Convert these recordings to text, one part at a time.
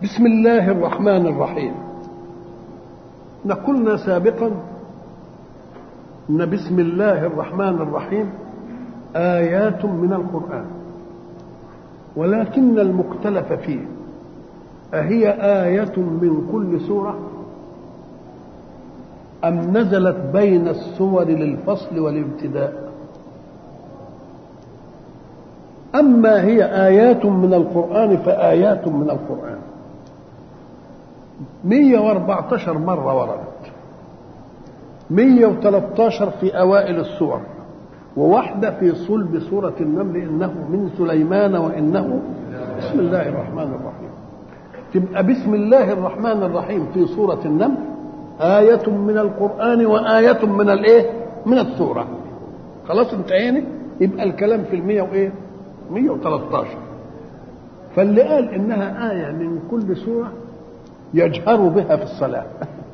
بسم الله الرحمن الرحيم قلنا سابقا ان بسم الله الرحمن الرحيم ايات من القران ولكن المختلف فيه اهي ايه من كل سوره ام نزلت بين السور للفصل والابتداء اما هي ايات من القران فايات من القران 114 مرة وردت 113 في أوائل السور وواحدة في صلب سورة النمل إنه من سليمان وإنه بسم الله الرحمن الرحيم تبقى بسم الله الرحمن الرحيم في سورة النمل آية من القرآن وآية من الإيه؟ من السورة خلاص انتهينا يبقى الكلام في المية وإيه؟ 113 فاللي قال إنها آية من كل سورة يجهر بها في الصلاة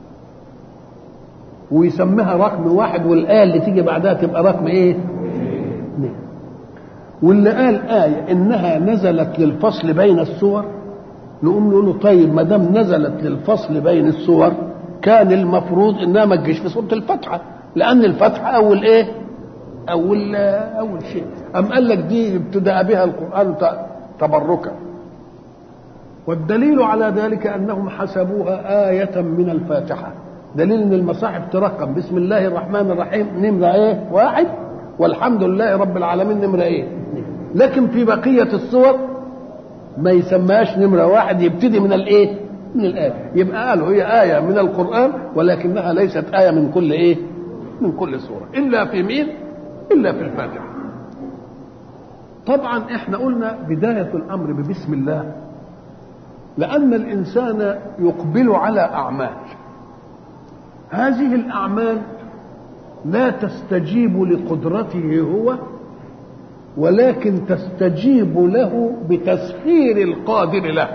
ويسميها رقم واحد والآية اللي تيجي بعدها تبقى رقم إيه؟ اثنين واللي قال آية إنها نزلت للفصل بين السور نقوم نقول له طيب ما دام نزلت للفصل بين السور كان المفروض إنها ما تجيش في سورة الفاتحة لأن الفاتحة أول إيه؟ أول أول شيء أم قال لك دي ابتدأ بها القرآن تبركا والدليل على ذلك انهم حسبوها آية من الفاتحة دليل ان المصاحف ترقم بسم الله الرحمن الرحيم نمرة ايه واحد والحمد لله رب العالمين نمرة ايه لكن في بقية الصور ما يسماش نمرة واحد يبتدي من الايه من الآية يبقى قالوا هي آية من القرآن ولكنها ليست آية من كل ايه من كل سورة إلا في مين إلا في الفاتحة طبعا احنا قلنا بداية الأمر ببسم الله لأن الإنسان يقبل على أعمال هذه الأعمال لا تستجيب لقدرته هو ولكن تستجيب له بتسخير القادر له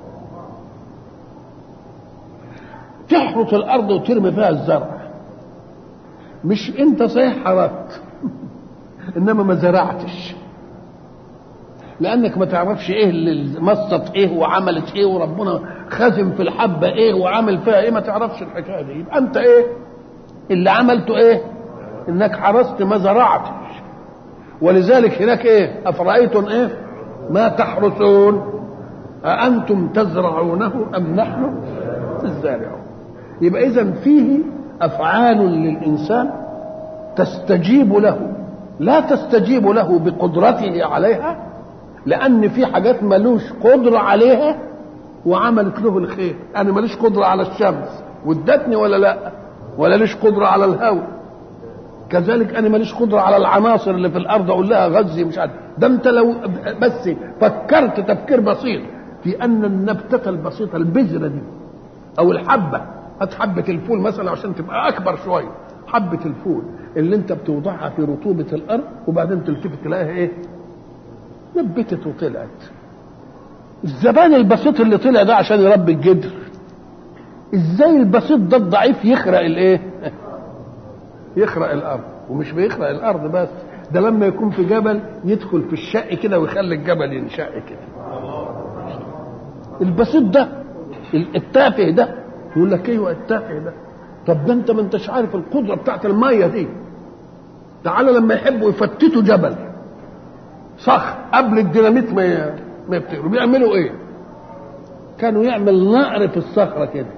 تحرث الأرض وترمي فيها الزرع مش أنت صحيح حرثت إنما ما زرعتش لانك ما تعرفش ايه اللي مصت ايه وعملت ايه وربنا خزم في الحبه ايه وعمل فيها ايه ما تعرفش الحكايه دي يبقى انت ايه اللي عملته ايه انك حرست ما زرعتش ولذلك هناك ايه افرايتم ايه ما تحرثون أأنتم تزرعونه أم نحن الزارعون يبقى إذا فيه أفعال للإنسان تستجيب له لا تستجيب له بقدرته عليها لان في حاجات ملوش قدره عليها وعملت له الخير انا ماليش قدره على الشمس وادتني ولا لا ولا ليش قدره على الهواء كذلك انا ماليش قدره على العناصر اللي في الارض اقول لها غذي مش عارف ده انت لو بس فكرت تفكير بسيط في ان النبته البسيطه البذره دي او الحبه هات حبه الفول مثلا عشان تبقى اكبر شويه حبه الفول اللي انت بتوضعها في رطوبه الارض وبعدين تلتفت تلاقيها ايه نبتت وطلعت الزبان البسيط اللي طلع ده عشان يربي الجدر ازاي البسيط ده الضعيف يخرق الايه يخرق الارض ومش بيخرق الارض بس ده لما يكون في جبل يدخل في الشق كده ويخلي الجبل ينشق كده البسيط ده التافه ده يقول لك ايوه التافه ده طب ده انت ما انتش عارف القدره بتاعت الميه دي تعالى لما يحبوا يفتتوا جبل صخر قبل الديناميت ما ما يبتكروا بيعملوا ايه؟ كانوا يعمل نقر في الصخره كده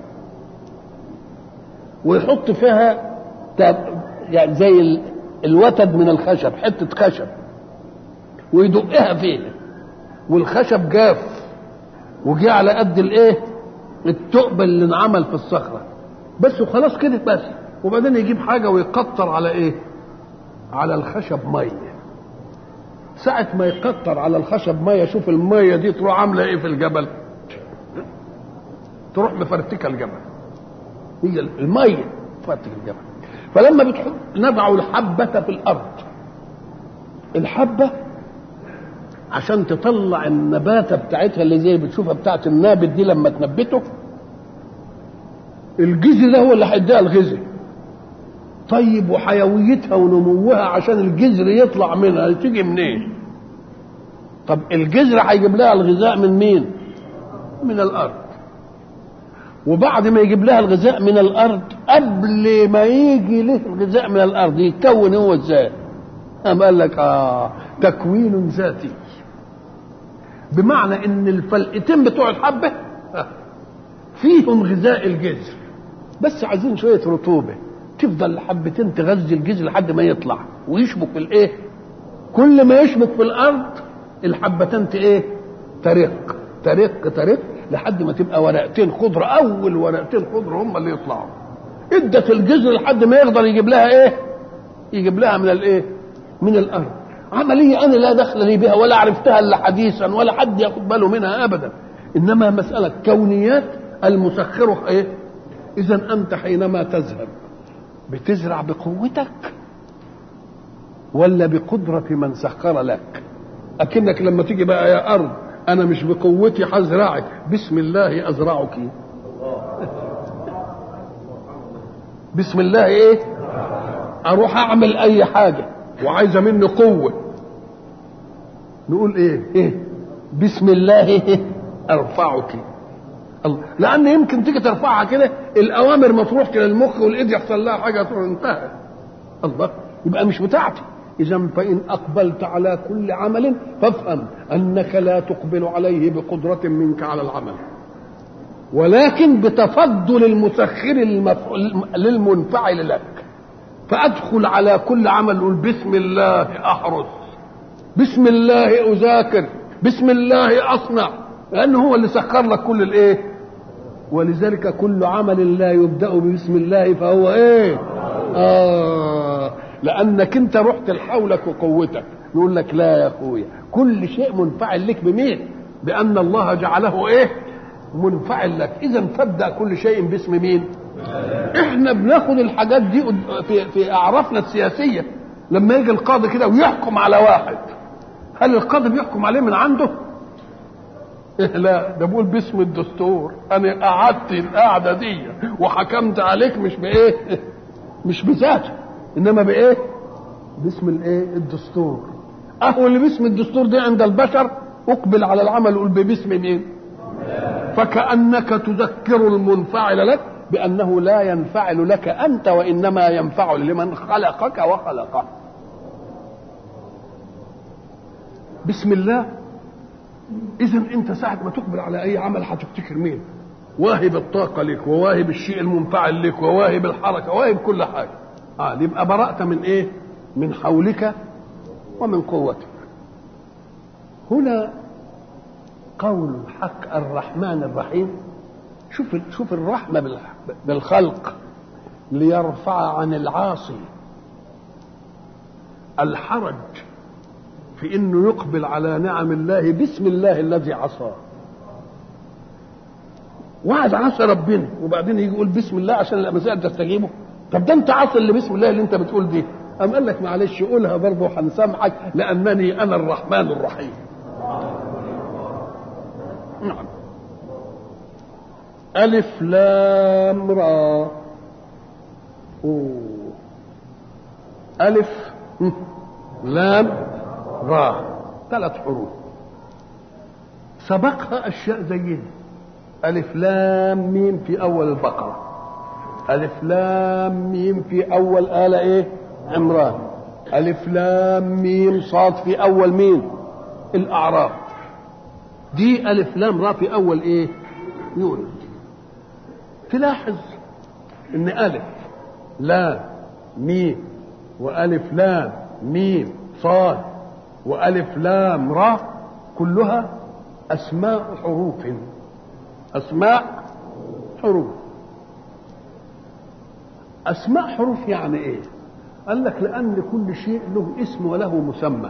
ويحط فيها يعني زي الوتد من الخشب حته خشب ويدقها فيها والخشب جاف وجه على قد الايه؟ الثقب اللي انعمل في الصخره بس وخلاص كده بس وبعدين يجيب حاجه ويقطر على ايه؟ على الخشب ميه ساعة ما يكتر على الخشب مية شوف المية دي تروح عاملة ايه في الجبل تروح مفرتكة الجبل هي المية تفرتك الجبل فلما بتحط نضع الحبة في الأرض الحبة عشان تطلع النباتة بتاعتها اللي زي بتشوفها بتاعت النابت دي لما تنبته الجذر ده هو اللي هيديها الغذاء طيب وحيويتها ونموها عشان الجذر يطلع منها تيجي منين طب الجذر هيجيب لها الغذاء من مين من الارض وبعد ما يجيب لها الغذاء من الارض قبل ما يجي له الغذاء من الارض يتكون هو ازاي قام قال لك اه تكوين ذاتي بمعنى ان الفلقتين بتوع الحبه فيهم غذاء الجذر بس عايزين شويه رطوبه تفضل الحبتين تغذي الجذر لحد ما يطلع ويشبك في الايه كل ما يشبك في الارض الحبتين ايه ترق ترق ترق لحد ما تبقى ورقتين خضره اول ورقتين خضره هم اللي يطلعوا ادت الجذر لحد ما يقدر يجيب لها ايه يجيب لها من الايه من الارض عمليه انا لا دخل لي بها ولا عرفتها الا حديثا ولا حد ياخد باله منها ابدا انما مساله كونيات المسخره ايه اذا انت حينما تذهب بتزرع بقوتك ولا بقدرة من سخر لك أكنك لما تيجي بقى يا أرض أنا مش بقوتي هزرعك بسم الله أزرعك بسم الله إيه أروح أعمل أي حاجة وعايزة مني قوة نقول إيه إيه بسم الله إيه أرفعك الله لأن يمكن تيجي ترفعها كده الأوامر ما تروحش للمخ والإيد يحصل لها حاجة تروح انتهى الله يبقى مش بتاعتي إذا فإن أقبلت على كل عمل فافهم أنك لا تقبل عليه بقدرة منك على العمل ولكن بتفضل المسخر المف... للمنفعل لك فأدخل على كل عمل أقول بسم الله أحرس بسم الله أذاكر بسم الله أصنع لأنه هو اللي سخر لك كل الإيه ولذلك كل عمل لا يبدأ بسم الله فهو إيه آه لانك انت رحت لحولك وقوتك يقول لك لا يا اخويا كل شيء منفعل لك بمين بان الله جعله ايه منفعل لك اذا فابدا كل شيء باسم مين احنا بناخد الحاجات دي في في اعرافنا السياسيه لما يجي القاضي كده ويحكم على واحد هل القاضي بيحكم عليه من عنده لا ده بقول باسم الدستور انا قعدت القعده دي وحكمت عليك مش بايه مش بذاته انما بايه باسم الايه الدستور اهو اللي باسم الدستور دي عند البشر اقبل على العمل قول باسم مين فكانك تذكر المنفعل لك بانه لا ينفعل لك انت وانما ينفعل لمن خلقك وخلقه بسم الله اذا انت ساعه ما تقبل على اي عمل هتفتكر مين واهب الطاقه لك وواهب الشيء المنفعل لك وواهب الحركه وواهب كل حاجه اه يبقى برأت من ايه من حولك ومن قوتك هنا قول الحق الرحمن الرحيم شوف شوف الرحمه بالخلق ليرفع عن العاصي الحرج في انه يقبل على نعم الله باسم الله الذي عصاه واحد عصى ربنا وبعدين يجي يقول بسم الله عشان المسائل تستجيبه طب ده انت عاصي اللي بسم الله اللي انت بتقول دي قام قال لك معلش قولها برضه هنسامحك لانني انا الرحمن الرحيم نعم ألف لام را أوه. ألف لام را ثلاث حروف سبقها أشياء زي دي ألف لام ميم في أول البقرة ألف لام ميم في أول آل إيه عمران ألف لام ميم صاد في أول مين الأعراف دي ألف لام را في أول إيه يونس تلاحظ إن ألف لام ميم وألف لام ميم صاد وألف لام را كلها أسماء حروف أسماء حروف أسماء حروف يعني إيه؟ قال لك لأن كل شيء له اسم وله مسمى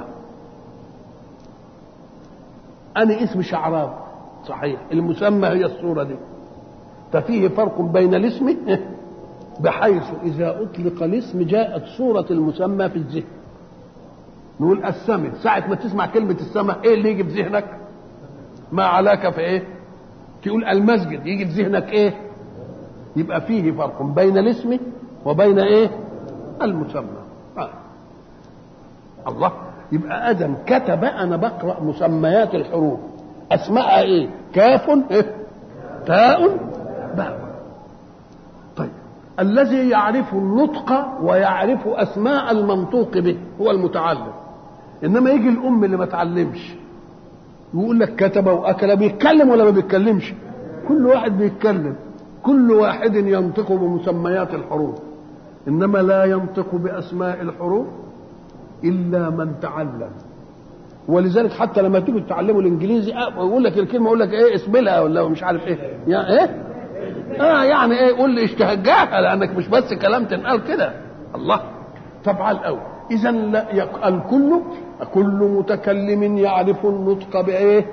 أنا اسم شعراوي صحيح المسمى هي الصورة دي ففيه فرق بين الاسم بحيث إذا أطلق الاسم جاءت صورة المسمى في الذهن نقول السمع ساعة ما تسمع كلمة السمع إيه اللي يجي في ذهنك؟ ما علاك في إيه؟ تقول المسجد يجي في ذهنك إيه؟ يبقى فيه فرق بين الاسم وبين إيه؟ المسمى آه. الله يبقى ادم كتب انا بقرا مسميات الحروف اسماءها ايه كاف إيه؟ تاء بقى طيب الذي يعرف النطق ويعرف اسماء المنطوق به هو المتعلم انما يجي الام اللي ما تعلمش ويقول لك كتب واكل بيتكلم ولا ما بيتكلمش كل واحد بيتكلم كل واحد ينطق بمسميات الحروف انما لا ينطق باسماء الحروف الا من تعلم ولذلك حتى لما تيجوا تتعلموا الانجليزي آه يقول لك الكلمه يقول لك ايه اسملها ولا مش عارف ايه يعني ايه اه يعني ايه قول لي اشتهجاها لانك مش بس كلام تنقال كده الله طبعا الاول اذا لا الكل كل متكلم يعرف النطق بايه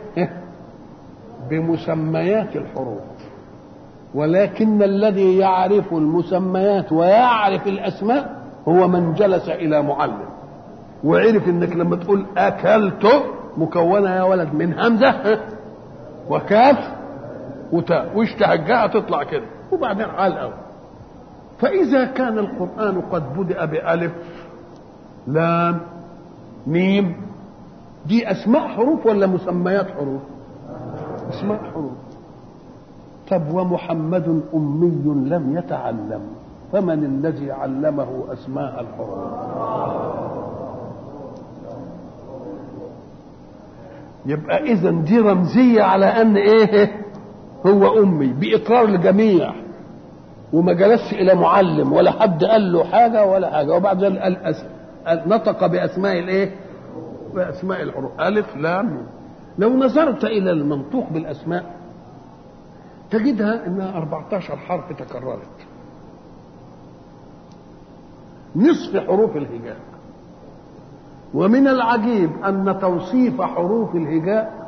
بمسميات الحروف ولكن الذي يعرف المسميات ويعرف الاسماء هو من جلس الى معلم وعرف انك لما تقول اكلت مكونه يا ولد من همزه وكاف وتاء واشتهجها تطلع كده وبعدين على الاول فاذا كان القران قد بدا بالف لام ميم دي اسماء حروف ولا مسميات حروف اسماء حروف طب ومحمد امي لم يتعلم فمن الذي علمه اسماء الحروف يبقى اذا دي رمزيه على ان ايه هو امي باقرار الجميع وما جلسش الى معلم ولا حد قال له حاجه ولا حاجه وبعد ذلك قال أس... نطق باسماء الايه باسماء الحروف الف لام لو نظرت الى المنطوق بالاسماء تجدها انها 14 حرف تكررت نصف حروف الهجاء ومن العجيب ان توصيف حروف الهجاء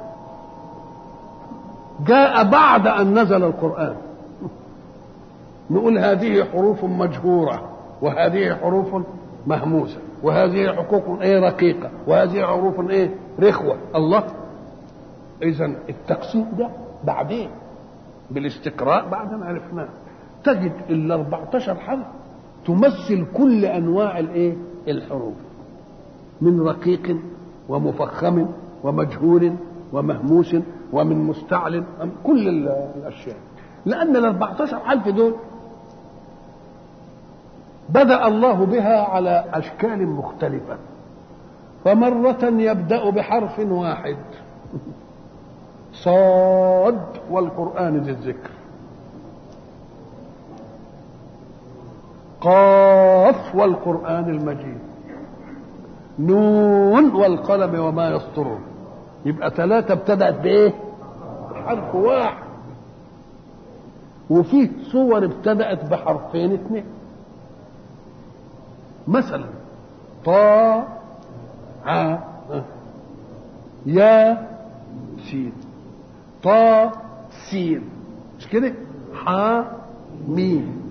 جاء بعد ان نزل القران نقول هذه حروف مجهوره وهذه حروف مهموسه وهذه حقوق ايه رقيقه وهذه حروف ايه رخوه الله اذا التقسيم ده بعدين بالاستقراء بعد ما عرفناه تجد ال 14 حرف تمثل كل انواع الايه الحروف من رقيق ومفخم ومجهول ومهموس ومن مستعل كل الاشياء لان ال 14 حرف دول بدا الله بها على اشكال مختلفه فمره يبدا بحرف واحد صاد والقران ذي الذكر قاف والقران المجيد نون والقلم وما يسطرون يبقى ثلاثة ابتدأت بإيه؟ حرف واحد وفيه صور ابتدأت بحرفين اثنين مثلا طا ع يا سين طا سين مش كده؟ ح ميم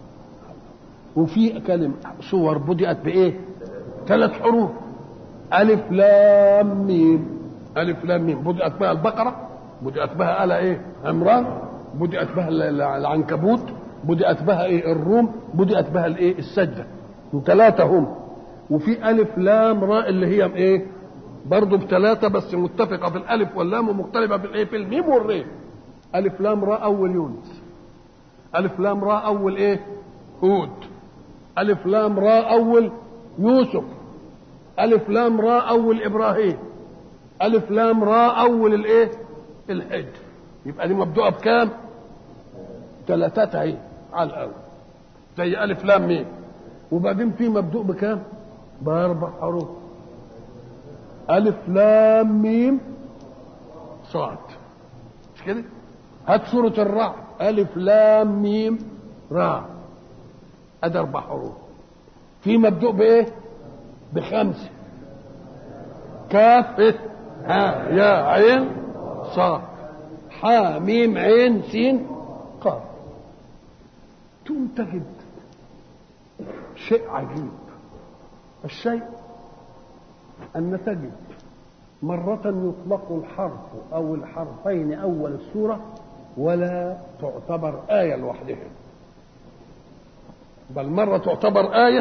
وفي كلمة صور بدأت بإيه؟ ثلاث حروف ألف لام ميم ألف لام ميم بدأت بها البقرة بدأت بها آل إيه؟ عمران بدأت بها العنكبوت بدأت بها إيه؟ الروم بدأت بها الإيه؟ السجدة ثلاثة هم وفي ألف لام راء اللي هي إيه؟ برضه بثلاثة بس متفقة في الألف واللام ومختلفة في الإيه؟ في الميم والري ألف لام راء أول يونس ألف لام راء أول إيه؟ هود ألف لام راء أول يوسف ألف لام راء أول إبراهيم ألف لام راء أول الإيه؟ الحج يبقى دي مبدوءة بكام؟ ثلاثات أهي على الأول زي ألف لام ميم وبعدين في مبدوء بكام؟ بأربع حروف ألف لام ميم صاد مش كده؟ هات سورة الرعد ألف لام ميم راء أدي أربع حروف في مبدوء بايه بخمسه كاف ها يا عين صاد حا ميم عين سين قاف تقوم تجد شيء عجيب الشيء أن تجد مرة يطلق الحرف أو الحرفين أول السورة ولا تعتبر آية لوحدها بل مرة تعتبر آية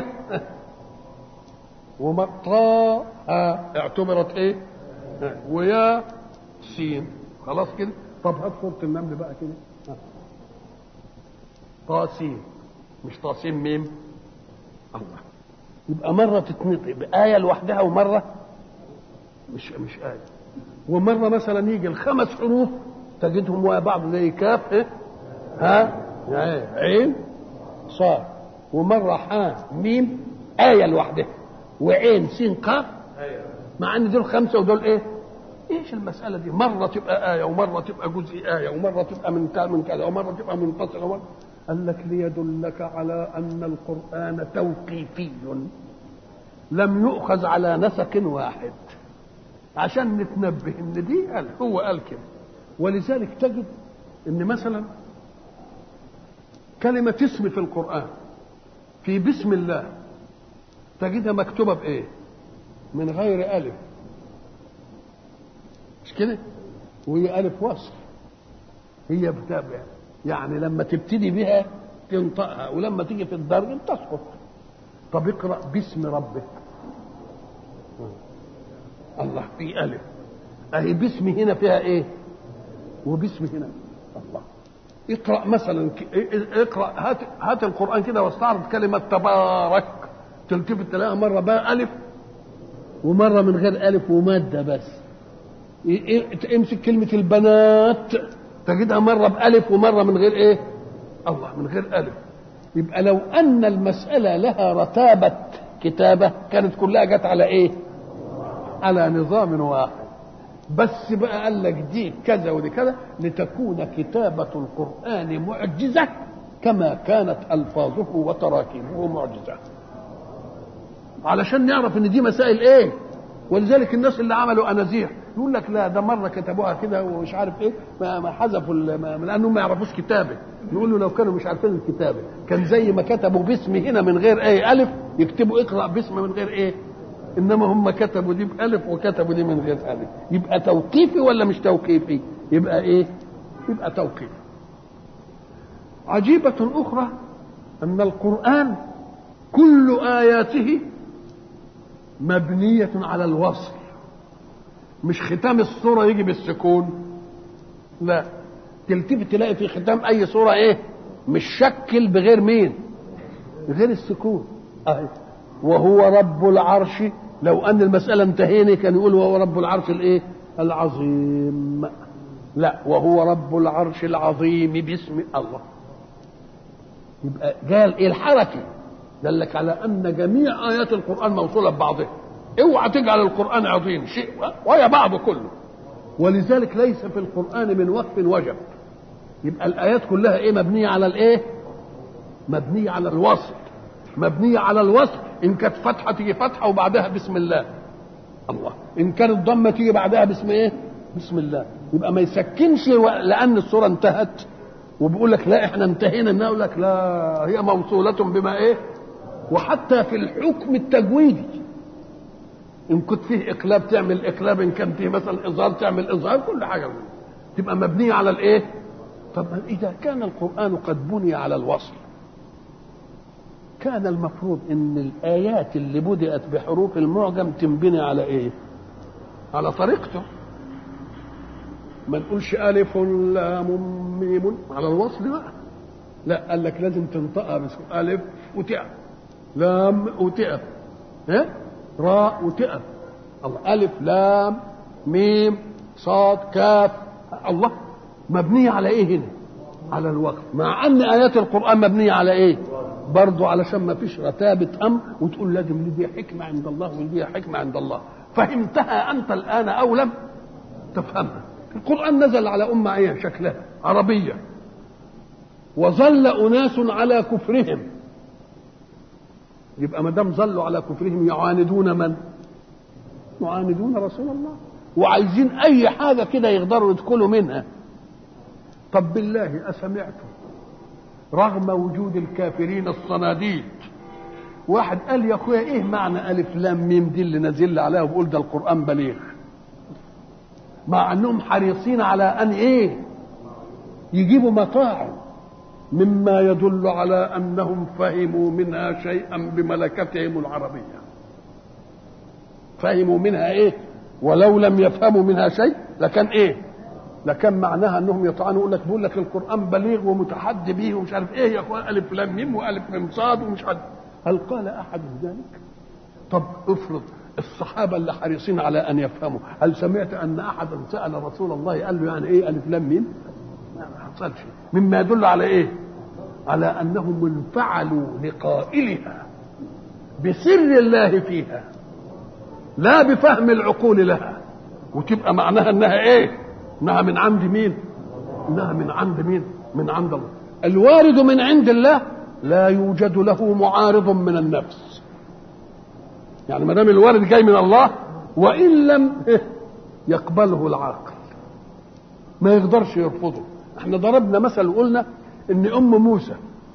ومطا اعتبرت ايه ويا سين خلاص كده طب هات سورة النمل بقى كده طاسين مش طاسين ميم الله يبقى مرة تتنطق بآية لوحدها ومرة مش مش آية ومرة مثلا يجي الخمس حروف تجدهم ويا بعض زي كاف إيه؟ ها عين صاد ومرة حاء ميم آية لوحدها وعين سين قاف مع ان دول خمسة ودول ايه؟ ايش المسألة دي؟ مرة تبقى آية ومرة تبقى جزء آية ومرة تبقى من كذا من كذا ومرة تبقى منفصلة ومرة قال لك ليدلك على أن القرآن توقيفي لم يؤخذ على نسق واحد عشان نتنبه ان دي قال هو قال كده ولذلك تجد ان مثلا كلمة اسم في القرآن في بسم الله تجدها مكتوبة بإيه؟ من غير ألف مش كده؟ وهي ألف وصف هي بتابع يعني لما تبتدي بها تنطقها ولما تيجي في الدرج تسقط طب اقرأ باسم ربك الله في ألف أهي باسم هنا فيها إيه؟ وباسم هنا الله اقرأ مثلا اقرأ هات هات القرآن كده واستعرض كلمة تبارك تلتفت تلاقيها مرة بقى ألف ومرة من غير ألف ومادة بس امسك كلمة البنات تجدها مرة بألف ومرة من غير إيه؟ الله من غير ألف يبقى لو أن المسألة لها رتابة كتابة كانت كلها جت على إيه؟ على نظام واحد بس بقى قال لك دي كذا ودي كذا لتكون كتابة القرآن معجزة كما كانت ألفاظه وتراكيبه معجزة علشان نعرف ان دي مسائل ايه ولذلك الناس اللي عملوا انازيح يقول لك لا ده مره كتبوها كده ومش عارف ايه ما, ما حذفوا لانهم ما يعرفوش كتابه يقول له لو كانوا مش عارفين الكتابه كان زي ما كتبوا باسم هنا من غير ايه الف يكتبوا اقرا باسم من غير ايه انما هم كتبوا دي بالف وكتبوا دي من غير الف يبقى توقيفي ولا مش توقيفي يبقى ايه يبقى توقيفي عجيبة أخرى أن القرآن كل آياته مبنية على الوصل مش ختام الصورة يجي بالسكون لا تلتفت تلاقي في ختام أي صورة إيه مش شكل بغير مين غير السكون أهي وهو رب العرش لو أن المسألة انتهينا كان يقول وهو رب العرش الإيه العظيم لا وهو رب العرش العظيم باسم الله يبقى قال ايه الحركه دلك على ان جميع ايات القران موصوله ببعضها اوعى تجعل القران عظيم شيء ويا بعضه كله ولذلك ليس في القران من وقف وجب يبقى الايات كلها ايه مبنيه على الايه مبنيه على الوصف مبنيه على الوصف ان كانت فتحه تيجي فتحه وبعدها بسم الله الله ان كانت ضمه تيجي بعدها باسم ايه بسم الله يبقى ما يسكنش لان الصوره انتهت وبيقول لك لا احنا انتهينا انها يقول لك لا هي موصولة بما ايه وحتى في الحكم التجويدي ان كنت فيه اقلاب تعمل اقلاب ان كان فيه مثلا اظهار تعمل اظهار كل حاجه تبقى مبنيه على الايه طب اذا كان القران قد بني على الوصل كان المفروض ان الايات اللي بدات بحروف المعجم تنبني على ايه على طريقته ما نقولش ألف لام ميم على الوصل بقى لا قال لك لازم تنطقها بس ألف وتقف لام وتقف ها راء وتقف الله ألف لام ميم صاد كاف الله مبنية على إيه هنا؟ على الوقف مع أن آيات القرآن مبنية على إيه؟ برضه علشان ما فيش رتابة أمر وتقول لازم دي حكمة عند الله ودي حكمة عند الله فهمتها أنت الآن أو لم تفهمها القرآن نزل على أمة إيه شكلها عربية وظل أناس على كفرهم يبقى ما دام ظلوا على كفرهم يعاندون من؟ يعاندون رسول الله وعايزين أي حاجة كده يقدروا يدخلوا منها طب بالله أسمعتم رغم وجود الكافرين الصناديد واحد قال يا اخويا ايه معنى الف لام ميم دي اللي نازل عليها وبقول ده القران بليغ مع انهم حريصين على ان ايه يجيبوا مطاعم مما يدل على انهم فهموا منها شيئا بملكتهم العربيه فهموا منها ايه ولو لم يفهموا منها شيء لكان ايه لكان معناها انهم يطعنوا يقول لك بيقول لك القران بليغ ومتحدي به ومش عارف ايه يا اخوان الف لام ميم والف ميم صاد ومش عارف هل قال احد ذلك؟ طب افرض الصحابه اللي حريصين على ان يفهموا هل سمعت ان احدا سال رسول الله قال له يعني ايه الف لام ميم؟ ما حصلش مما يدل على ايه؟ على انهم انفعلوا لقائلها بسر الله فيها لا بفهم العقول لها وتبقى معناها انها ايه انها من عند مين انها من عند مين من عند الله الوارد من عند الله لا يوجد له معارض من النفس يعني ما دام الوارد جاي من الله وان لم يقبله العاقل ما يقدرش يرفضه احنا ضربنا مثل وقلنا ان ام موسى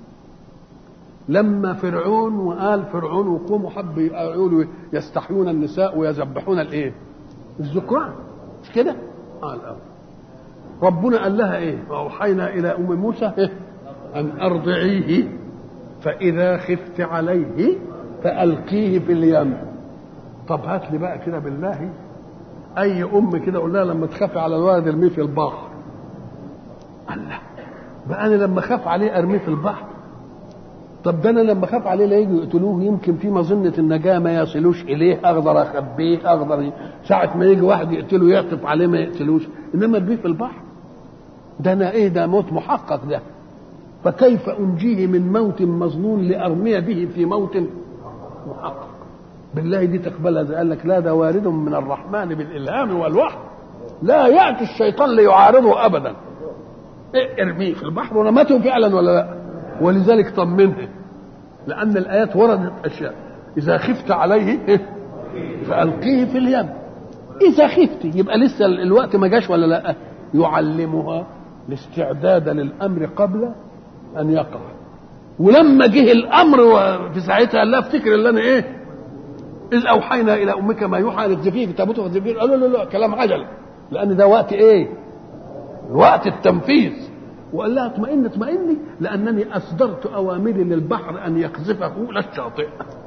لما فرعون وقال فرعون وقوموا حب يقولوا يستحيون النساء ويذبحون الايه؟ الذكران مش كده؟ قال آه ربنا قال لها ايه؟ واوحينا الى ام موسى إيه؟ ان ارضعيه فاذا خفت عليه فالقيه في اليم طب هات لي بقى كده بالله اي ام كده قول لها لما تخافي على الولد ارميه في البحر الله بقى انا لما اخاف عليه ارميه في البحر طب ده انا لما اخاف عليه لا يجوا يقتلوه يمكن في مظنه النجاه ما يصلوش اليه اقدر اخبيه اقدر ساعه ما يجي واحد يقتله يعطف عليه ما يقتلوش انما ارميه في البحر ده انا ايه ده موت محقق ده فكيف انجيه من موت مظنون لارمي به في موت محقق بالله دي تقبلها قال لك لا ده وارد من الرحمن بالالهام والوحي لا ياتي الشيطان ليعارضه ابدا إيه ارميه في البحر ورمته فعلا ولا لا ولذلك طمنه لان الايات وردت اشياء اذا خفت عليه إيه؟ فالقيه في اليم اذا خفت يبقى لسه الوقت ما جاش ولا لا يعلمها الاستعداد للامر قبل ان يقع ولما جه الامر في ساعتها قال لها افتكر اللي انا ايه اذ اوحينا الى امك ما يوحى للزفير في تابوت الزفير قالوا لا لا كلام عجل لان ده وقت ايه وقت التنفيذ وقال لها اطمئن اطمئني لانني اصدرت اوامري للبحر ان يقذفه الى الشاطئ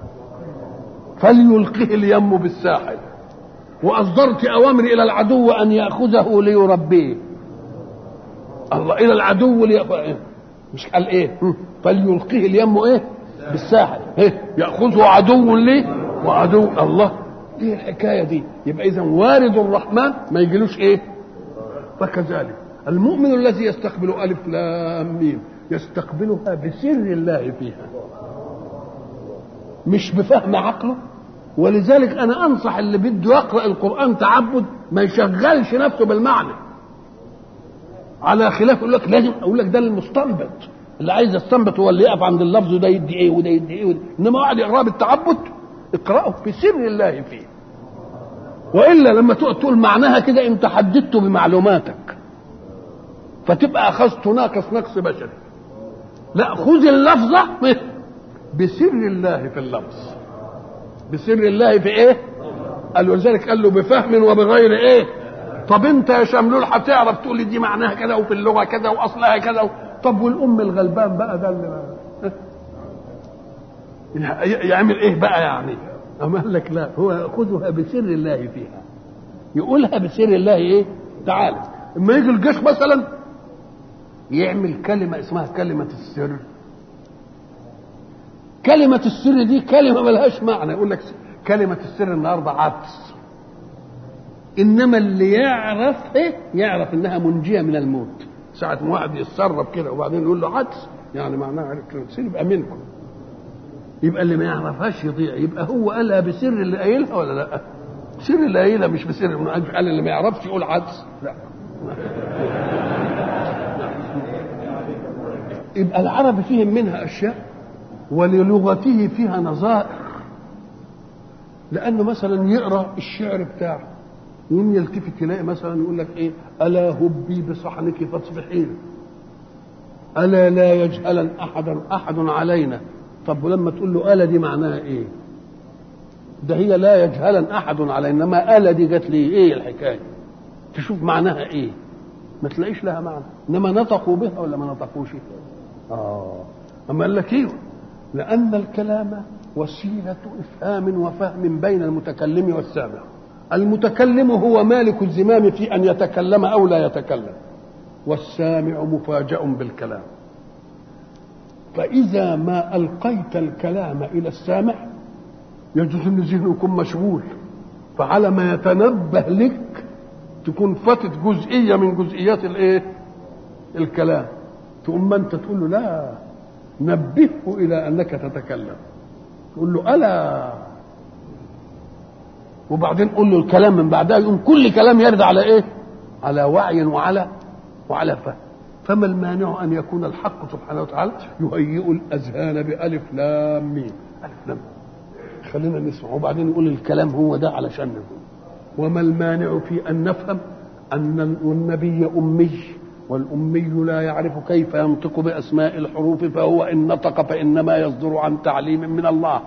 فليلقه اليم بالساحل واصدرت اوامري الى العدو ان ياخذه ليربيه الله الى العدو لي... مش قال ايه فليلقيه اليم ايه بالساحل إيه؟ ياخذه عدو لي وعدو الله دي الحكايه دي يبقى اذا وارد الرحمن ما يجيلوش ايه فكذلك المؤمن الذي يستقبل ألف لام ميم يستقبلها بسر الله فيها مش بفهم عقله ولذلك أنا أنصح اللي بده يقرأ القرآن تعبد ما يشغلش نفسه بالمعنى على خلاف يقول لك لازم أقول لك ده المستنبط اللي عايز يستنبط هو اللي يقف عند اللفظ وده يدي ايه وده يدي ايه وده. انما واحد يقراه بالتعبد اقراه بسر الله فيه والا لما تقعد تقول معناها كده انت حددته بمعلوماتك فتبقى اخذت ناقص نقص بشري لا خذ اللفظه بسر الله في اللفظ بسر الله في ايه قال ولذلك قال له بفهم وبغير ايه طب انت يا شملول هتعرف تقول لي دي معناها كذا وفي اللغه كذا واصلها كذا و... طب والام الغلبان بقى ده اللي يعمل ايه بقى يعني أما قال لك لا هو خذها بسر الله فيها يقولها بسر الله ايه تعالى اما يجي الجيش مثلا يعمل كلمة اسمها كلمة السر كلمة السر دي كلمة ملهاش معنى يقول لك كلمة السر النهاردة عدس إنما اللي يعرف إيه يعرف إنها منجية من الموت ساعة ما واحد يتسرب كده وبعدين يقول له عدس يعني معناها كلمة السر يبقى منكم يبقى اللي ما يعرفهاش يضيع يبقى هو قالها بسر اللي قايلها ولا لا؟ سر اللي قايلها مش بسر قال اللي ما يعرفش يقول عدس لا يبقى العرب فيهم منها اشياء وللغته فيها نظائر لانه مثلا يقرا الشعر بتاعه يوم يلتفت يلاقي مثلا يقول لك ايه الا هبي بصحنك فاصبحين الا لا يجهلا احدا احد علينا طب ولما تقول له الا دي معناها ايه ده هي لا يجهلا احد علينا انما الا دي جت لي ايه الحكايه تشوف معناها ايه ما تلاقيش لها معنى انما نطقوا بها ولا ما نطقوش اه اما قال لك ايه لان الكلام وسيله افهام وفهم بين المتكلم والسامع المتكلم هو مالك الزمام في ان يتكلم او لا يتكلم والسامع مفاجأ بالكلام فإذا ما ألقيت الكلام إلى السامع يجوز أن ذهنه يكون مشغول فعلى ما يتنبه لك تكون فاتت جزئية من جزئيات الإيه؟ الكلام تقوم انت تقول له لا نبهه الى انك تتكلم تقول له الا وبعدين قول له الكلام من بعدها يقوم كل كلام يرد على ايه على وعي وعلى وعلى فهم فما المانع ان يكون الحق سبحانه وتعالى يهيئ الاذهان بالف لام ميم الف لام خلينا نسمع وبعدين يقول الكلام هو ده علشان نفهم وما المانع في ان نفهم ان النبي امي والأمي لا يعرف كيف ينطق بأسماء الحروف فهو إن نطق فإنما يصدر عن تعليم من الله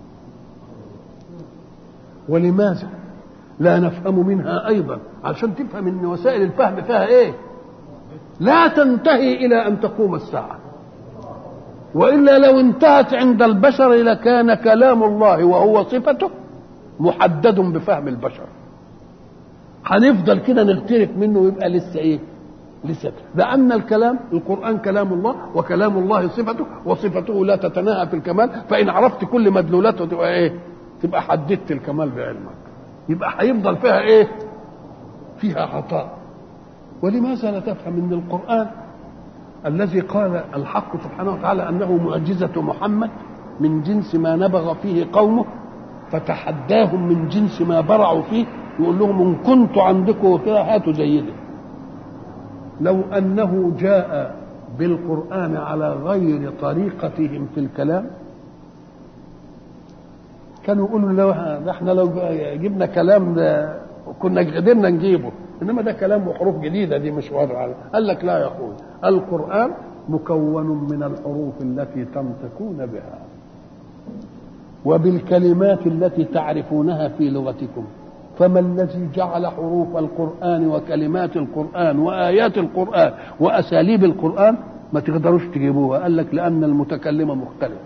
ولماذا لا نفهم منها أيضا عشان تفهم أن وسائل الفهم فيها إيه لا تنتهي إلى أن تقوم الساعة وإلا لو انتهت عند البشر لكان كلام الله وهو صفته محدد بفهم البشر هنفضل كده نغترف منه ويبقى لسه ايه لسه لأن الكلام القرآن كلام الله وكلام الله صفته وصفته لا تتناهى في الكمال فإن عرفت كل مدلولاته تبقى إيه؟ تبقى حددت الكمال بعلمك يبقى هيفضل فيها إيه؟ فيها عطاء ولماذا لا تفهم أن القرآن الذي قال الحق سبحانه وتعالى أنه معجزة محمد من جنس ما نبغ فيه قومه فتحداهم من جنس ما برعوا فيه يقول لهم إن كنت عندكم كده هاتوا زي ده لو انه جاء بالقران على غير طريقتهم في الكلام كانوا يقولوا لو احنا لو جبنا كلام ده كنا قدرنا نجيبه انما ده كلام وحروف جديده دي مش واضحه قال لك لا يا اخوي القران مكون من الحروف التي تنطقون بها وبالكلمات التي تعرفونها في لغتكم فما الذي جعل حروف القرآن وكلمات القرآن وآيات القرآن وأساليب القرآن ما تقدروش تجيبوها قال لك لأن المتكلم مختلف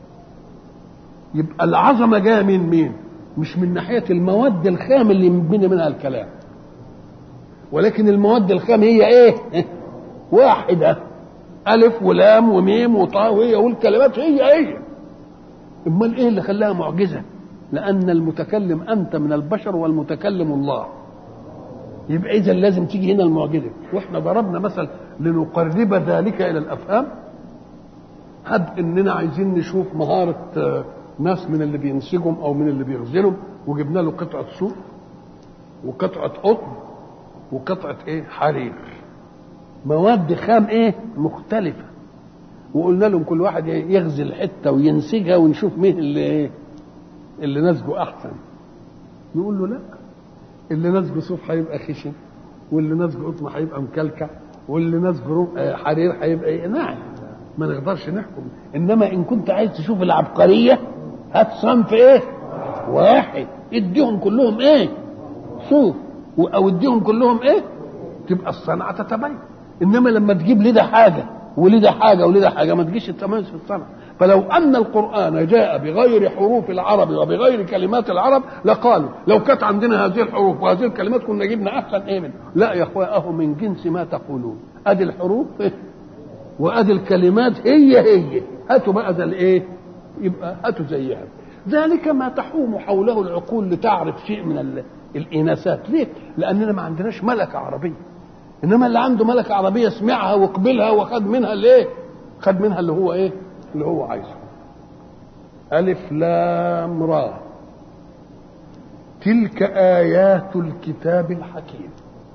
يبقى العظمة جاية من مين مش من ناحية المواد الخام اللي ينبني منها الكلام ولكن المواد الخام هي ايه واحدة ألف ولام وميم وطاء وهي والكلمات هي هي امال ايه اللي خلاها معجزه لأن المتكلم أنت من البشر والمتكلم الله يبقى إذا لازم تيجي هنا المعجزة وإحنا ضربنا مثل لنقرب ذلك إلى الأفهام هب إننا عايزين نشوف مهارة ناس من اللي بينسجهم أو من اللي بيغزلهم وجبنا له قطعة صوف وقطعة قطن وقطعة إيه حرير مواد خام إيه مختلفة وقلنا لهم كل واحد يغزل حتة وينسجها ونشوف مين اللي إيه اللي نسجه احسن نقول له لا اللي نسجه صوف هيبقى خشن واللي نسجه قطن هيبقى مكلكع واللي نسجه حرير هيبقى ايه نعم ما نقدرش نحكم انما ان كنت عايز تشوف العبقريه هات صنف ايه واحد اديهم كلهم ايه صوف او اديهم كلهم ايه تبقى الصنعه تتبين انما لما تجيب لده حاجه ولده حاجه ولده حاجه ما تجيش التميز في الصنعه فلو أن القرآن جاء بغير حروف العرب وبغير كلمات العرب لقالوا لو كانت عندنا هذه الحروف وهذه الكلمات كنا جبنا أحسن إيه من لا يا أخويا أهو من جنس ما تقولون أدي الحروف وأدي الكلمات هي هي هاتوا بقى ده الإيه يبقى هاتوا زيها ذلك ما تحوم حوله العقول لتعرف شيء من الإناثات ليه؟ لأننا ما عندناش ملكة عربية إنما اللي عنده ملكة عربية سمعها وقبلها وخد منها الإيه؟ خد منها اللي هو إيه؟ اللي هو عايزه ألف لام را تلك آيات الكتاب الحكيم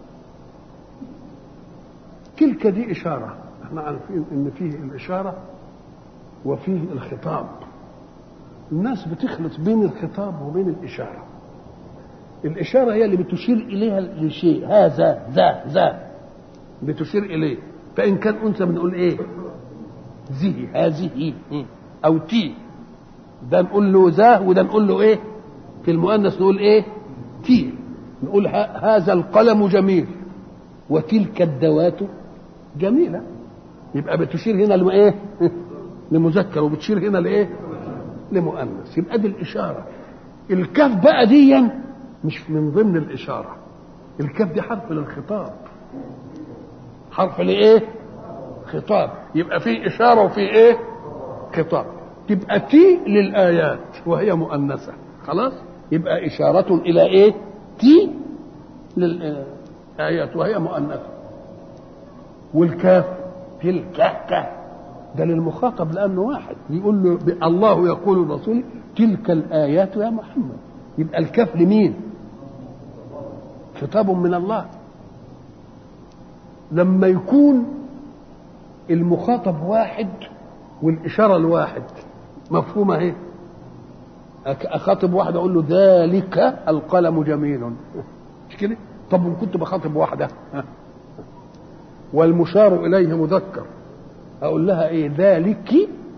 تلك دي إشارة احنا عارفين إن فيه الإشارة وفيه الخطاب الناس بتخلط بين الخطاب وبين الإشارة الإشارة هي اللي بتشير إليها لشيء هذا ذا ذا بتشير إليه فإن كان أنثى بنقول إيه ذي هذه او تي ده نقول له ذا وده نقول له ايه في المؤنث نقول ايه تي نقول هذا القلم جميل وتلك الدوات جميلة يبقى بتشير هنا لايه لمذكر وبتشير هنا لايه لمؤنث يبقى دي الإشارة الكاف بقى ديا مش من ضمن الإشارة الكاف دي حرف للخطاب حرف لإيه خطاب يبقى في إشارة وفي إيه خطاب تبقى تي للآيات وهي مؤنثة خلاص يبقى إشارة إلى إيه تي للآيات وهي مؤنثة والكاف تلك كاف ده للمخاطب لأنه واحد يقول له الله يقول الرسول تلك الآيات يا محمد يبقى الكاف لمين خطاب من الله لما يكون المخاطب واحد والإشارة الواحد مفهومة اهي أخاطب واحد أقول له ذلك القلم جميل مش كده طب إن كنت بخاطب واحدة والمشار إليه مذكر أقول لها إيه ذلك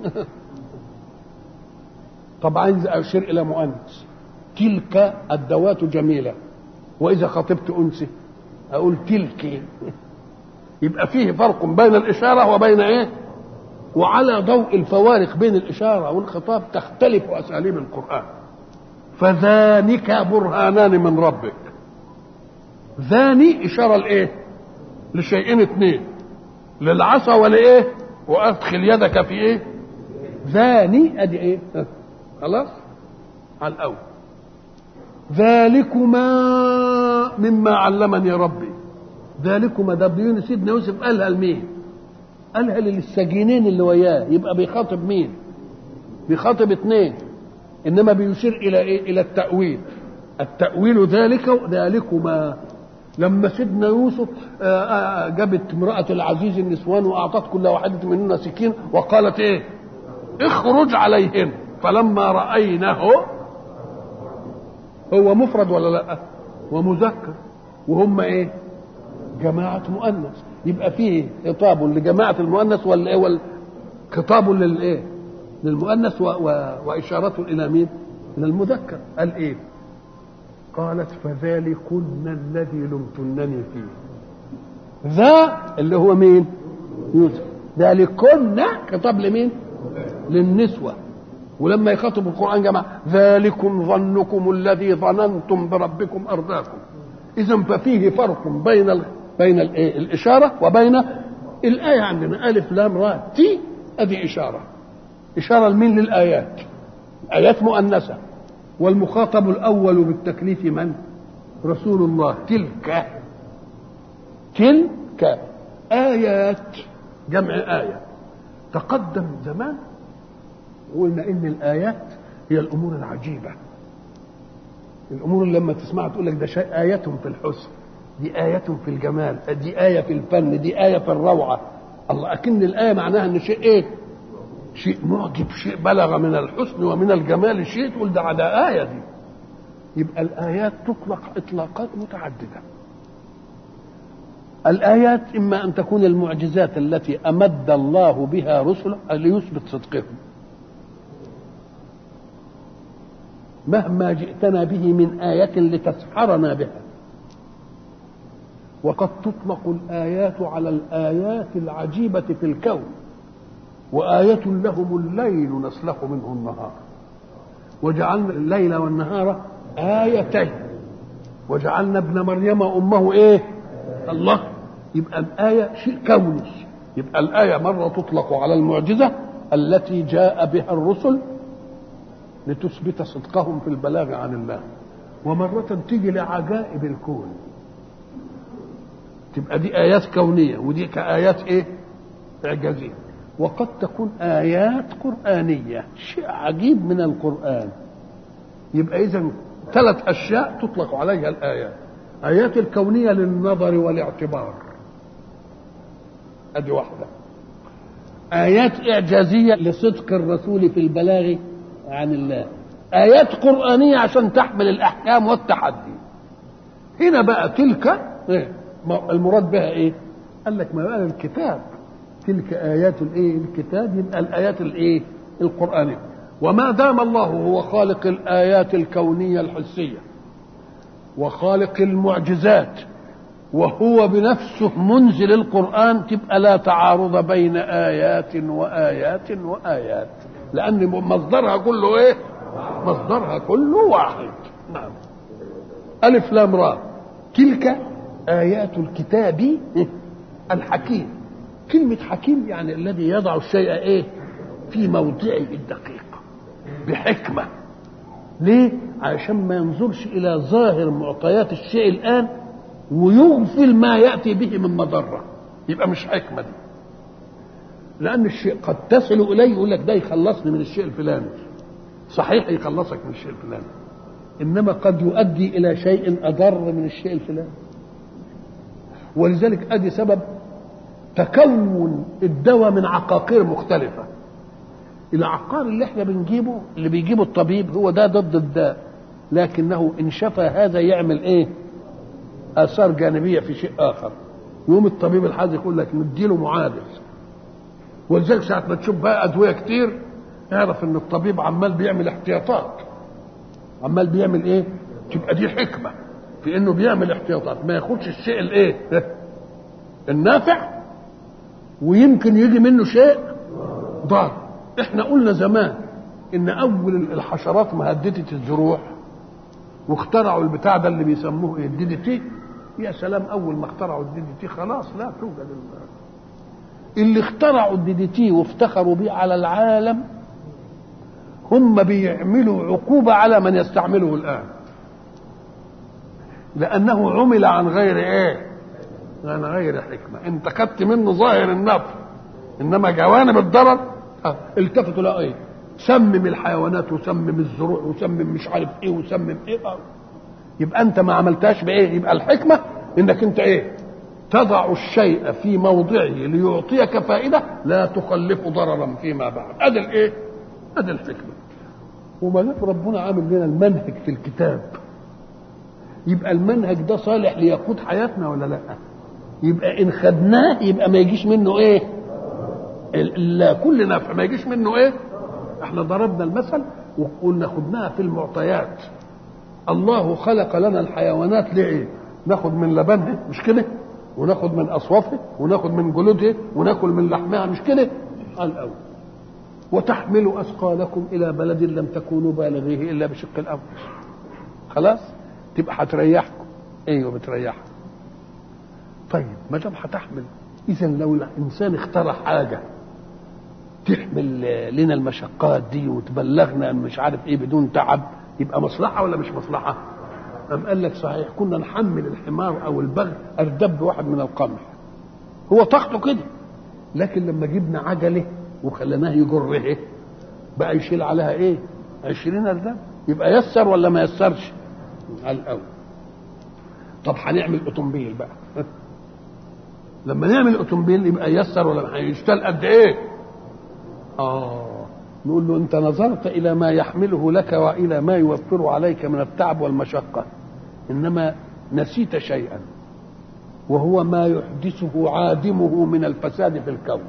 طب عايز أشير إلى مؤنث تلك الدوات جميلة وإذا خاطبت أنثى أقول تلك يبقى فيه فرق بين الإشارة وبين إيه وعلى ضوء الفوارق بين الإشارة والخطاب تختلف أساليب القرآن فذانك برهانان من ربك ذاني إشارة لإيه لشيئين اثنين للعصا ولإيه وأدخل يدك في إيه ذاني أدي إيه خلاص على الأول ذلكما مما علمني ربي ذلكما ده ابن سيدنا يوسف قالها لمين قالها للسجينين اللي وياه يبقى بيخاطب مين بيخاطب اثنين انما بيشير الى ايه الى التاويل التاويل ذلك ذلكما لما سيدنا يوسف جابت امرأة العزيز النسوان وأعطت كل واحدة منهن سكين وقالت إيه؟ اخرج عليهن فلما رأينه هو مفرد ولا لا؟ ومذكر وهم إيه؟ جماعة مؤنث يبقى فيه خطاب لجماعة المؤنث ولا إيه؟ خطاب للإيه؟ للمؤنث و... و... وإشارة إلى مين؟ إلى المذكر قال إيه؟ قالت فذلكن الذي لمتنني فيه ذا اللي هو مين يوسف ذلكن خطاب لمين للنسوة ولما يخاطب القرآن جماعة ذلكم ظنكم الذي ظننتم بربكم أرضاكم إذا ففيه فرق بين ال... بين ال... الإشارة وبين الآية عندنا ألف لام راء تي أدي إشارة إشارة لمين للآيات آيات مؤنثة والمخاطب الأول بالتكليف من؟ رسول الله تلك تلك آيات جمع آية تقدم زمان وقلنا إن الآيات هي الأمور العجيبة الأمور اللي لما تسمعها تقول لك ده شيء آية في الحسن دي آية في الجمال دي آية في الفن دي آية في الروعة الله أكن الآية معناها إن شيء إيه؟ شيء معجب شيء بلغ من الحسن ومن الجمال شيء تقول ده ده آية دي يبقى الآيات تطلق إطلاقات متعددة الآيات إما أن تكون المعجزات التي أمد الله بها رسله ليثبت صدقهم مهما جئتنا به من آية لتسحرنا بها وقد تطلق الآيات على الآيات العجيبة في الكون وآية لهم الليل نسلخ منه النهار وجعلنا الليل والنهار آيتين وجعلنا ابن مريم أمه إيه الله يبقى الآية شيء كوني يبقى الآية مرة تطلق على المعجزة التي جاء بها الرسل لتثبت صدقهم في البلاغ عن الله ومرة تيجي لعجائب الكون تبقى دي آيات كونية ودي كآيات إيه إعجازية وقد تكون آيات قرآنية شيء عجيب من القرآن يبقى إذا ثلاث أشياء تطلق عليها الآيات آيات الكونية للنظر والاعتبار أدي واحدة آيات إعجازية لصدق الرسول في البلاغ عن الله آيات قرآنية عشان تحمل الأحكام والتحدي هنا بقى تلك إيه؟ المراد بها إيه؟ قال لك ما بقى الكتاب تلك آيات الإيه؟ الكتاب يبقى الآيات الإيه؟ القرآنية وما دام الله هو خالق الآيات الكونية الحسية وخالق المعجزات وهو بنفسه منزل القرآن تبقى لا تعارض بين آيات وآيات وآيات لأن مصدرها كله إيه؟ مصدرها كله واحد نعم ألف لام را تلك آيات الكتاب الحكيم كلمة حكيم يعني الذي يضع الشيء إيه في موضعه الدقيق بحكمة ليه؟ عشان ما ينظرش إلى ظاهر معطيات الشيء الآن ويغفل ما يأتي به من مضرة يبقى مش حكمة دي لأن الشيء قد تصل إليه يقول لك ده يخلصني من الشيء الفلاني صحيح يخلصك من الشيء الفلاني إنما قد يؤدي إلى شيء أضر من الشيء الفلاني ولذلك أدي سبب تكون الدواء من عقاقير مختلفة العقار اللي احنا بنجيبه اللي بيجيبه الطبيب هو ده ضد الداء لكنه ان شفى هذا يعمل ايه اثار جانبيه في شيء اخر يوم الطبيب الحاج يقول لك نديله معادل ولذلك ساعه ما تشوف بقى ادويه كتير اعرف ان الطبيب عمال بيعمل احتياطات عمال بيعمل ايه تبقى دي حكمه في انه بيعمل احتياطات ما ياخدش الشيء الايه النافع ويمكن يجي منه شيء ضار احنا قلنا زمان ان اول الحشرات مهدده الزروع واخترعوا البتاع ده اللي بيسموه ايه الدي دي تي يا سلام اول ما اخترعوا الدي دي تي خلاص لا توجد اللي اخترعوا الدي دي تي وافتخروا بيه على العالم هم بيعملوا عقوبة على من يستعمله الآن لأنه عمل عن غير إيه عن غير حكمة أنت خدت منه ظاهر النفع إنما جوانب الضرر آه. التفتوا لا ايه سمم الحيوانات وسمم الزروع وسمم مش عارف ايه وسمم ايه آه. يبقى انت ما عملتهاش بايه يبقى الحكمه انك انت ايه تضع الشيء في موضعه ليعطيك فائده لا تخلف ضررا فيما بعد ادي الايه ادي الحكمه وما دام ربنا عامل لنا المنهج في الكتاب يبقى المنهج ده صالح ليقود حياتنا ولا لا يبقى ان خدناه يبقى ما يجيش منه ايه لا كل نفع ما يجيش منه ايه احنا ضربنا المثل وقلنا خدناها في المعطيات الله خلق لنا الحيوانات ليه ناخد من لبنها مش كده وناخد من اصوافها وناخد من جلودها وناكل من لحمها مش كده قال اول وتحملوا اثقالكم الى بلد لم تكونوا بالغيه الا بشق الانفس خلاص تبقى هتريحكم ايوه بتريحكم طيب ما دام هتحمل اذا لو الانسان اخترع حاجه تحمل لنا المشقات دي وتبلغنا مش عارف ايه بدون تعب يبقى مصلحه ولا مش مصلحه؟ أم قال لك صحيح كنا نحمل الحمار او البغل اردب واحد من القمح هو طاقته كده لكن لما جبنا عجله وخليناه يجره بقى يشيل عليها ايه؟ 20 اردب يبقى يسر ولا ما يسرش؟ على الاول طب هنعمل اوتومبيل بقى لما نعمل اوتومبيل يبقى يسر ولا هيشتغل قد ايه؟ اه نقول له انت نظرت الى ما يحمله لك والى ما يوفر عليك من التعب والمشقه انما نسيت شيئا وهو ما يحدثه عادمه من الفساد في الكون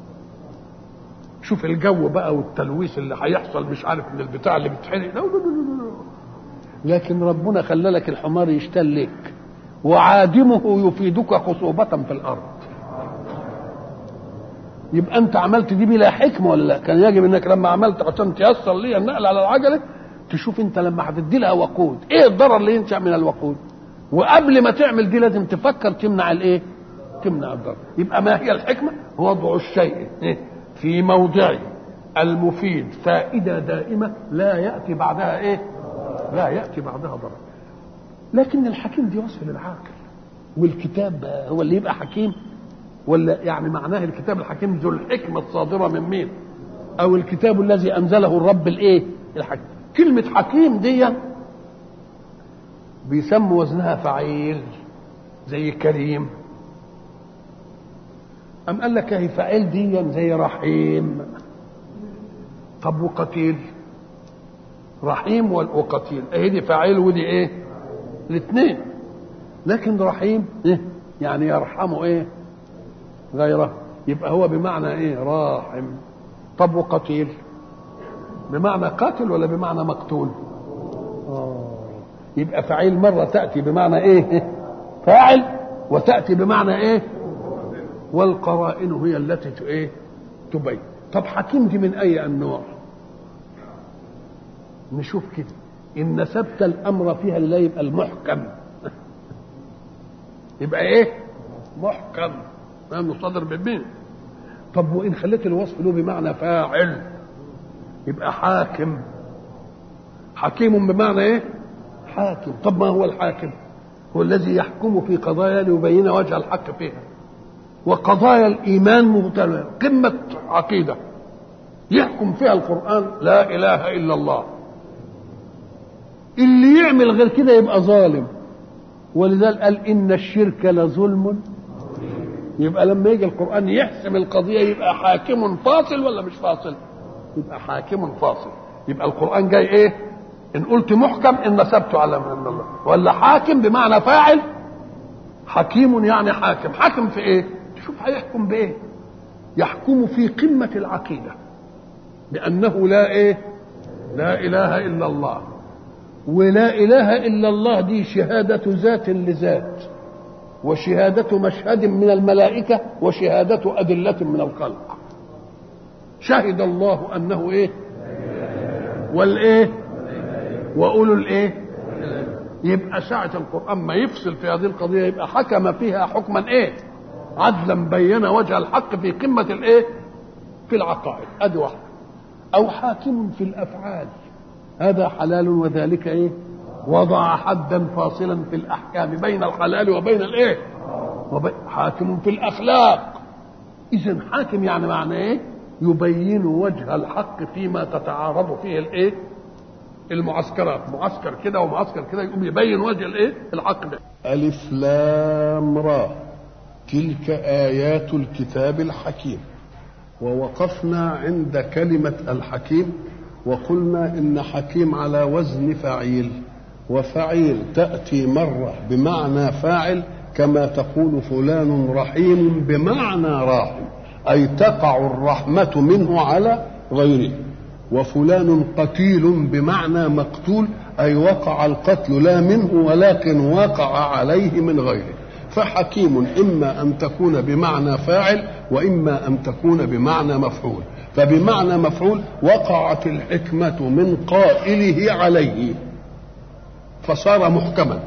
شوف الجو بقى والتلويث اللي هيحصل مش عارف من البتاع اللي بتحرق لا لا لا لكن ربنا خلى لك الحمار يشتل لك وعادمه يفيدك خصوبة في الأرض يبقى أنت عملت دي بلا حكمة ولا لا كان يجب أنك لما عملت عشان تيسر لي النقل على العجلة تشوف أنت لما هتدي لها وقود إيه الضرر اللي ينشأ من الوقود وقبل ما تعمل دي لازم تفكر تمنع الإيه تمنع الضرر يبقى ما هي الحكمة وضع الشيء في موضعه المفيد فائدة دائمة لا يأتي بعدها إيه لا يأتي بعدها ضرر لكن الحكيم دي وصف للعاقل والكتاب هو اللي يبقى حكيم ولا يعني معناه الكتاب الحكيم ذو الحكمة الصادرة من مين أو الكتاب الذي أنزله الرب الإيه الحكيم كلمة حكيم دي بيسموا وزنها فعيل زي كريم أم قال لك هي فعيل دي زي رحيم طب وقتيل رحيم وقتيل اهي دي فاعل ودي ايه الاثنين لكن رحيم إيه؟ يعني يرحمه ايه غيره يبقى هو بمعنى ايه راحم طب وقتيل بمعنى قاتل ولا بمعنى مقتول آه. يبقى فعيل مرة تأتي بمعنى ايه فاعل وتأتي بمعنى ايه والقرائن هي التي ايه تبين طب حكيم دي من اي النوع نشوف كده ان نسبت الامر فيها لله يبقى المحكم يبقى ايه محكم ما مصدر بمين طب وان خليت الوصف له بمعنى فاعل يبقى حاكم حكيم بمعنى ايه حاكم طب ما هو الحاكم هو الذي يحكم في قضايا ليبين وجه الحق فيها وقضايا الايمان مبتلى قمه عقيده يحكم فيها القران لا اله الا الله اللي يعمل غير كده يبقى ظالم ولذلك قال ان الشرك لظلم يبقى لما يجي القران يحسم القضيه يبقى حاكم فاصل ولا مش فاصل يبقى حاكم فاصل يبقى القران جاي ايه ان قلت محكم ان نسبته على من الله ولا حاكم بمعنى فاعل حكيم يعني حاكم حاكم في ايه شوف هيحكم بايه يحكم في قمه العقيده بانه لا ايه لا اله الا الله ولا اله الا الله دي شهاده ذات لذات وشهاده مشهد من الملائكه وشهاده ادله من الخلق شهد الله انه ايه والايه واولو الايه يبقى ساعة القرآن ما يفصل في هذه القضية يبقى حكم فيها حكما ايه عدلا بين وجه الحق في قمة الايه في العقائد ادي واحدة او حاكم في الافعال هذا حلال وذلك ايه وضع حدا فاصلا في الاحكام بين الحلال وبين الايه وبي... حاكم في الاخلاق اذا حاكم يعني معنى ايه يبين وجه الحق فيما تتعارض فيه الايه المعسكرات معسكر كده ومعسكر كده يقوم يبين وجه الايه الحق ده ألف لام را تلك آيات الكتاب الحكيم ووقفنا عند كلمة الحكيم وقلنا إن حكيم على وزن فعيل وفعيل تأتي مرة بمعنى فاعل كما تقول فلان رحيم بمعنى راحم أي تقع الرحمة منه على غيره وفلان قتيل بمعنى مقتول أي وقع القتل لا منه ولكن وقع عليه من غيره فحكيم إما أن تكون بمعنى فاعل وإما أن تكون بمعنى مفعول فبمعنى مفعول وقعت الحكمة من قائله عليه فصار محكما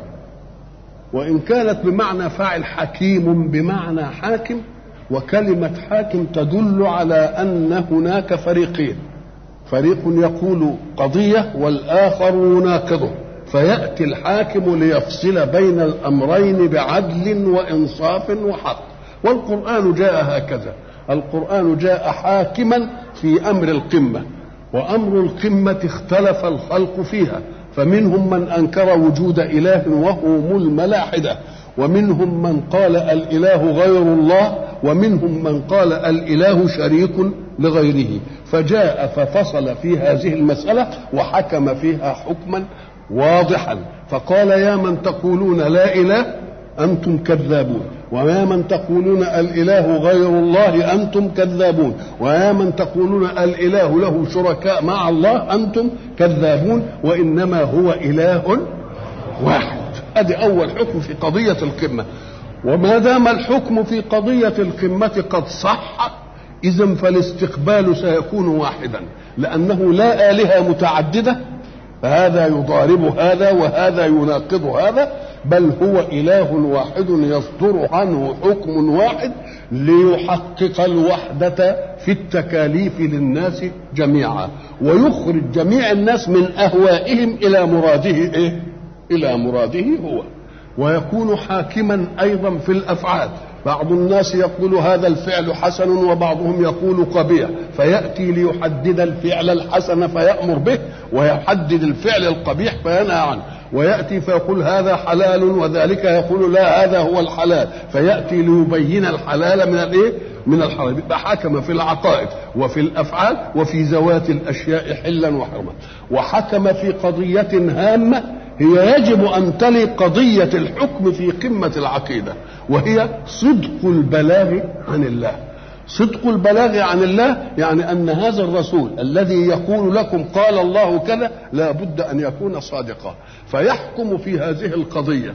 وإن كانت بمعنى فاعل حكيم بمعنى حاكم وكلمة حاكم تدل على أن هناك فريقين فريق يقول قضية والآخر يناقضه فيأتي الحاكم ليفصل بين الأمرين بعدل وإنصاف وحق والقرآن جاء هكذا القرآن جاء حاكما في أمر القمة وأمر القمة اختلف الخلق فيها فمنهم من أنكر وجود إله وهم الملاحدة ومنهم من قال الإله غير الله ومنهم من قال الإله شريك لغيره فجاء ففصل في هذه المسألة وحكم فيها حكما واضحا فقال يا من تقولون لا إله أنتم كذابون ويا من تقولون الإله غير الله أنتم كذابون ويا من تقولون الإله له شركاء مع الله أنتم كذابون وإنما هو إله واحد ادي اول حكم في قضيه القمه وما دام الحكم في قضيه القمه قد صح اذا فالاستقبال سيكون واحدا لانه لا الهه متعدده فهذا يضارب هذا وهذا يناقض هذا بل هو اله واحد يصدر عنه حكم واحد ليحقق الوحده في التكاليف للناس جميعا ويخرج جميع الناس من اهوائهم الى مراده ايه الى مراده هو ويكون حاكما ايضا في الافعال بعض الناس يقول هذا الفعل حسن وبعضهم يقول قبيح فياتي ليحدد الفعل الحسن فيامر به ويحدد الفعل القبيح فينهى عنه وياتي فيقول هذا حلال وذلك يقول لا هذا هو الحلال فياتي ليبين الحلال من الايه من الحرام يبقى حكم في العقائد وفي الافعال وفي ذوات الاشياء حلا وحرما وحكم في قضيه هامه هي يجب ان تلي قضيه الحكم في قمه العقيده وهي صدق البلاغ عن الله صدق البلاغ عن الله يعني ان هذا الرسول الذي يقول لكم قال الله كذا لا بد ان يكون صادقا فيحكم في هذه القضيه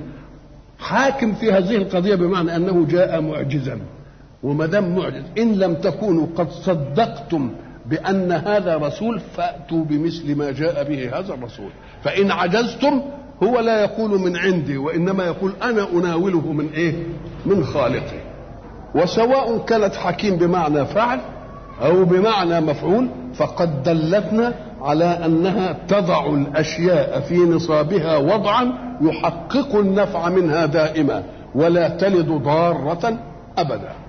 حاكم في هذه القضيه بمعنى انه جاء معجزا وما دام معجز ان لم تكونوا قد صدقتم بأن هذا رسول فأتوا بمثل ما جاء به هذا الرسول فإن عجزتم هو لا يقول من عندي وإنما يقول أنا أناوله من إيه من خالقي وسواء كانت حكيم بمعنى فعل أو بمعنى مفعول فقد دلتنا على أنها تضع الأشياء في نصابها وضعا يحقق النفع منها دائما ولا تلد ضارة أبدا